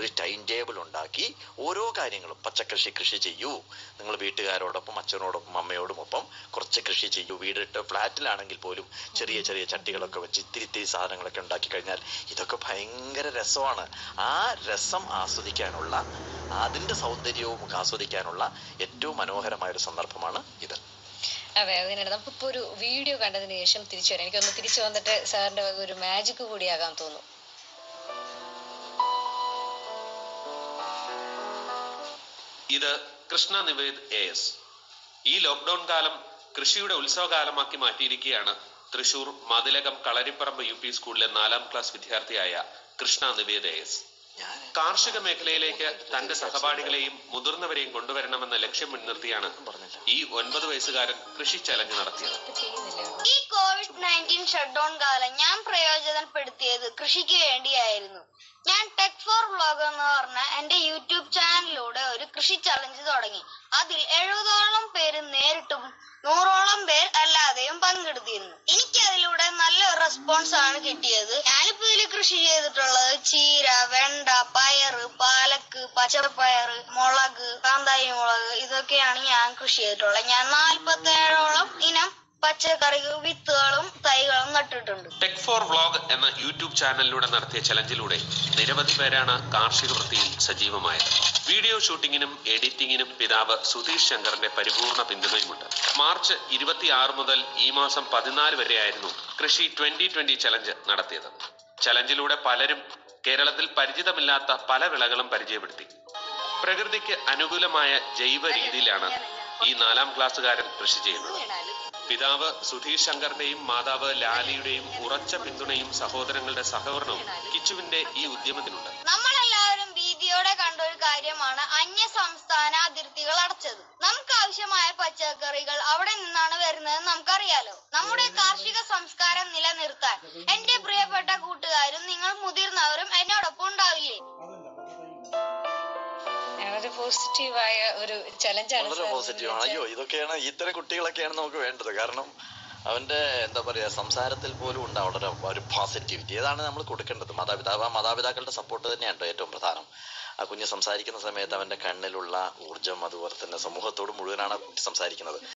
ഒരു time table ഉണ്ടാക്കി ഓരോ കാര്യങ്ങളും പച്ചക്കൃഷി കൃഷി ചെയ്യൂ നിങ്ങൾ വീട്ടുകാരോടൊപ്പം അച്ഛനോടൊപ്പം അമ്മയോടും ഒപ്പം കുറച്ച് കൃഷി ചെയ്യൂ വീടിട്ട് ഫ്ലാറ്റിലാണെങ്കിൽ പോലും ചെറിയ ചെറിയ ചട്ടികളൊക്കെ വെച്ച് ഇത്തിരി ഇത്തിരി സാധനങ്ങളൊക്കെ ഉണ്ടാക്കി കഴിഞ്ഞാൽ ഇതൊക്കെ ഭയങ്കര രസമാണ് ആ രസം ആസ്വദിക്കാനുള്ള അതിൻ്റെ സൗന്ദര്യവും ഒക്കെ ആസ്വദിക്കാനുള്ള ഏറ്റവും മനോഹരമായ ഒരു സന്ദർഭമാണ് ഇത് അതെ അതിനിടെ നമുക്കിപ്പോ ഒരു വീഡിയോ കണ്ടതിന് ശേഷം തിരിച്ചു വരാം എനിക്കൊന്ന് തിരിച്ചു വന്നിട്ട് സാറിന്റെ ഒരു മാജിക് കൂടിയാകാൻ തോന്നുന്നു ഇത് കൃഷ്ണ നിവേദ് എ എസ് ഈ ലോക്ക്ഡൌൺ കാലം കൃഷിയുടെ ഉത്സവകാലമാക്കി മാറ്റിയിരിക്കുകയാണ് തൃശൂർ മതിലകം കളരിപ്പറമ്പ് യു പി സ്കൂളിലെ നാലാം ക്ലാസ് വിദ്യാർത്ഥിയായ കൃഷ്ണ നിവേദ് എ എസ് ഞാൻ കാർഷിക മേഖലയിലേക്ക് തന്റെ സഹപാഠികളെയും മുതിർന്നവരെയും കൊണ്ടുവരണമെന്ന ലക്ഷ്യം മുൻനിർത്തിയാണ് ഈ ഒൻപത് വയസ്സുകാരൻ കൃഷി ചലഞ്ച് നടത്തിയത് ഇപ്പൊ ചെയ്യുന്നില്ല കേട്ടോ. ഈ കോവിഡ് നയൻറ്റീൻ ഷട്ട്ഡൗൺ കാലം ഞാൻ പ്രയോജനപ്പെടുത്തിയത് കൃഷിക്ക് വേണ്ടിയായിരുന്നു ഞാൻ ടെക് ഫോർ വ്ളോഗ് എന്ന് പറഞ്ഞ എന്റെ യൂട്യൂബ് ചാനലിലൂടെ ഒരു കൃഷി ചലഞ്ച് തുടങ്ങി അതിൽ എഴുപതോളം പേര് നേരിട്ടും നൂറോളം പേർ അല്ലാതെയും പങ്കെടുത്തിരുന്നു എനിക്ക് അതിലൂടെ നല്ല റെസ്പോൺസ് ആണ് കിട്ടിയത് ഞാനിപ്പോ ഇതിൽ കൃഷി ചെയ്തിട്ടുള്ളത് ചീര വെണ്ട പയറ് പാലക്ക് പച്ചപ്പയറ് മുളക് കാന്താരി മുളക് ഇതൊക്കെയാണ് ഞാൻ കൃഷി ചെയ്തിട്ടുള്ളത് ഞാൻ നാൽപ്പത്തേഴോളം ഇനം പച്ചക്കറി വിത്തുകളും തൈകളും നട്ടിട്ടുണ്ട് ടെക് ഫോർ വ്ളോഗ് എന്ന യൂട്യൂബ് ചാനലിലൂടെ നടത്തിയ ചലഞ്ചിലൂടെ നിരവധി പേരാണ് കാർഷിക വൃത്തിയിൽ സജീവമായത് വീഡിയോ ഷൂട്ടിങ്ങിനും എഡിറ്റിംഗിനും പിതാവ് സുധീഷ് ശങ്കറിന്റെ പരിപൂർണ പിന്തുണയുമുണ്ട് മാർച്ച് ഇരുപത്തിയാറ് മുതൽ ഈ മാസം പതിനാല് വരെയായിരുന്നു കൃഷി ട്വന്റി ട്വന്റി ചലഞ്ച് നടത്തിയത് ചലഞ്ചിലൂടെ പലരും കേരളത്തിൽ പരിചിതമില്ലാത്ത പല വിളകളും പരിചയപ്പെടുത്തി പ്രകൃതിക്ക് അനുകൂലമായ ജൈവ രീതിയിലാണ് ഈ നാലാം ക്ലാസ്സുകാരൻ കൃഷി ചെയ്യുന്നത് പിതാവ് സുധീഷ് ശങ്കറിന്റെയും മാതാവ് ലാലിയുടെയും ഉറച്ച പിന്തുണയും സഹോദരങ്ങളുടെ സഹകരണവും കിച്ചുവിന്റെ ഈ ഉദ്യമത്തിനുണ്ട് നമ്മളെല്ലാവരും ഭീതിയോടെ കണ്ട ഒരു കാര്യമാണ് അന്യ സംസ്ഥാന അതിർത്തികൾ അടച്ചത് നമുക്ക് ആവശ്യമായ പച്ചക്കറികൾ അവിടെ നിന്നാണ് വരുന്നത് നമുക്കറിയാലോ നമ്മുടെ കാർഷിക സംസ്കാരം നിലനിർത്താൻ എന്റെ പ്രിയപ്പെട്ട കൂട്ടുകാരും നിങ്ങൾ മുതിർന്നവരും എന്നോടൊപ്പം ഉണ്ടാവില്ലേ വളരെ പോസിറ്റീവായ ഒരു ചലഞ്ചാണ് വളരെ പോസിറ്റീവ് ആണ് അയ്യോ ഇതൊക്കെയാണ് ഇത്തരം കുട്ടികളൊക്കെയാണ് നമുക്ക് വേണ്ടത് കാരണം അവന്റെ എന്താ പറയാ സംസാരത്തിൽ പോലും ഉണ്ട് അവിടെ ഒരു പോസിറ്റിവിറ്റി ഏതാണ് നമ്മൾ കൊടുക്കേണ്ടത് മാതാപിതാവ് ആ മാതാപിതാക്കളുടെ സപ്പോർട്ട് തന്നെയാണ് ട്ടോ ഏറ്റവും പ്രധാനം ആ കുഞ്ഞ് സംസാരിക്കുന്ന സമയത്ത് അവന്റെ കണ്ണിലുള്ള ഊർജം അതുപോലെ തന്നെ സമൂഹത്തോട് മുഴുവനാണ് ആ കുട്ടി സംസാരിക്കുന്നത്